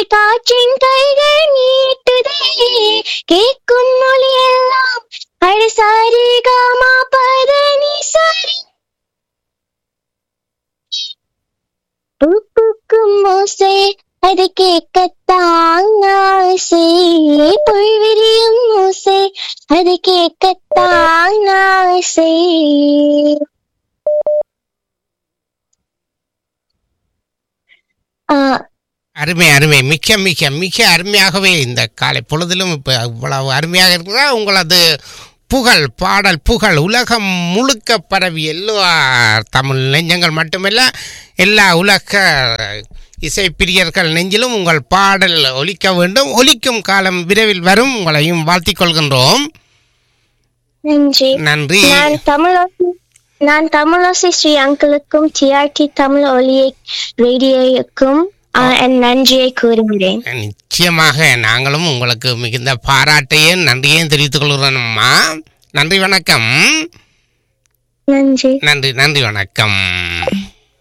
காற்றின் கைகள் நீட்டுதே கேட்கும் மொழியெல்லாம் அழசாரி காமா பதனி சரி பூக்கும் ஓசை அது கேட்கத்தான் ஆசை புல்விரியும் ஓசை அது கேட்கத்தான் ஆசை ஆ, அருமை அருமை மிக்க மிக்க மிக அருமையாகவே இந்த காலை பொழுதிலும் இப்போ இவ்வளவு அருமையாக இருக்கிறதா உங்களது புகழ் பாடல் புகழ் உலகம் முழுக்க பரவி எல்லா தமிழ் நெஞ்சங்கள் மட்டுமல்ல எல்லா உலக இசைப்பிரியர்கள் நெஞ்சிலும் உங்கள் பாடல் ஒலிக்க வேண்டும் ஒலிக்கும் காலம் விரைவில் வரும் உங்களையும் வாழ்த்திக் கொள்கின்றோம் நன்றி நன்றி நான் தமிழோசி நான் தமிழோசி ஸ்ரீ அங்கிளுக்கும் டிஆர்டி தமிழ் ஒலியை ரேடியோவுக்கும் ஆ, என் நன்றியை கூறுகிறேன் நிச்சயமாக நாங்களும் உங்களுக்கு மிகுந்த பாராட்டையும் நன்றியையும் தெரிவித்துக் கொள்கிறோம் அம்மா நன்றி வணக்கம் நன்றி நன்றி நன்றி வணக்கம்